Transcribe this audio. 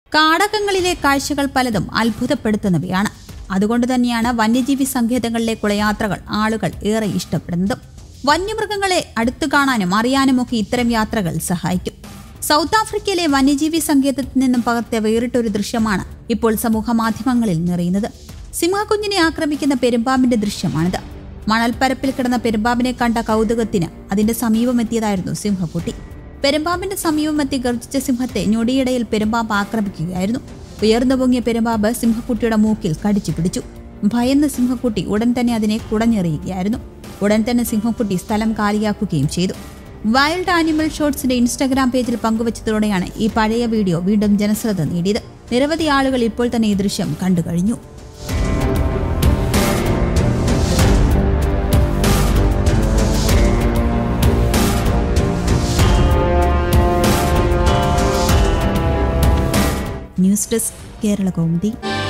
കാടകങ്ങളിലെ കാഴ്ചകൾ പലതും അത്ഭുതപ്പെടുത്തുന്നവയാണ് അതുകൊണ്ട് തന്നെയാണ് വന്യജീവി സങ്കേതങ്ങളിലേക്കുള്ള യാത്രകൾ ആളുകൾ ഏറെ ഇഷ്ടപ്പെടുന്നതും വന്യമൃഗങ്ങളെ അടുത്തു കാണാനും അറിയാനുമൊക്കെ ഇത്തരം യാത്രകൾ സഹായിക്കും സൗത്ത് ആഫ്രിക്കയിലെ വന്യജീവി സങ്കേതത്തിൽ നിന്നും പകർത്തിയ വേറിട്ടൊരു ദൃശ്യമാണ് ഇപ്പോൾ സമൂഹ മാധ്യമങ്ങളിൽ നിറയുന്നത് സിംഹക്കുഞ്ഞിനെ ആക്രമിക്കുന്ന പെരുമ്പാമ്പിന്റെ ദൃശ്യമാണിത് മണൽപ്പരപ്പിൽ കിടന്ന പെരുമ്പാമ്പിനെ കണ്ട കൗതുകത്തിന് അതിന്റെ സമീപമെത്തിയതായിരുന്നു സിംഹക്കുട്ടി പെരുമ്പാമ്പിന്റെ സമീപമെത്തി ഗർജിച്ച സിംഹത്തെ ഞൊടിയിടയിൽ പെരുമ്പാമ്പ് ആക്രമിക്കുകയായിരുന്നു ഉയർന്നു പൊങ്ങിയ പെരുമ്പാമ്പ് സിംഹക്കുട്ടിയുടെ മൂക്കിൽ കടിച്ചു പിടിച്ചു ഭയന്ന സിംഹക്കുട്ടി ഉടൻ തന്നെ അതിനെ കുടഞ്ഞെറിയുകയായിരുന്നു ഉടൻ തന്നെ സിംഹക്കുട്ടി സ്ഥലം കാലിയാക്കുകയും ചെയ്തു വൈൽഡ് ആനിമൽ ഷോട്ട്സിന്റെ ഇൻസ്റ്റാഗ്രാം പേജിൽ പങ്കുവച്ചതോടെയാണ് ഈ പഴയ വീഡിയോ വീണ്ടും ജനശ്രദ്ധ നേടിയത് നിരവധി ആളുകൾ ഇപ്പോൾ തന്നെ ഈ ദൃശ്യം കണ്ടു കഴിഞ്ഞു ന്യൂസ് ഡെസ്ക് കേരള കൗമുദി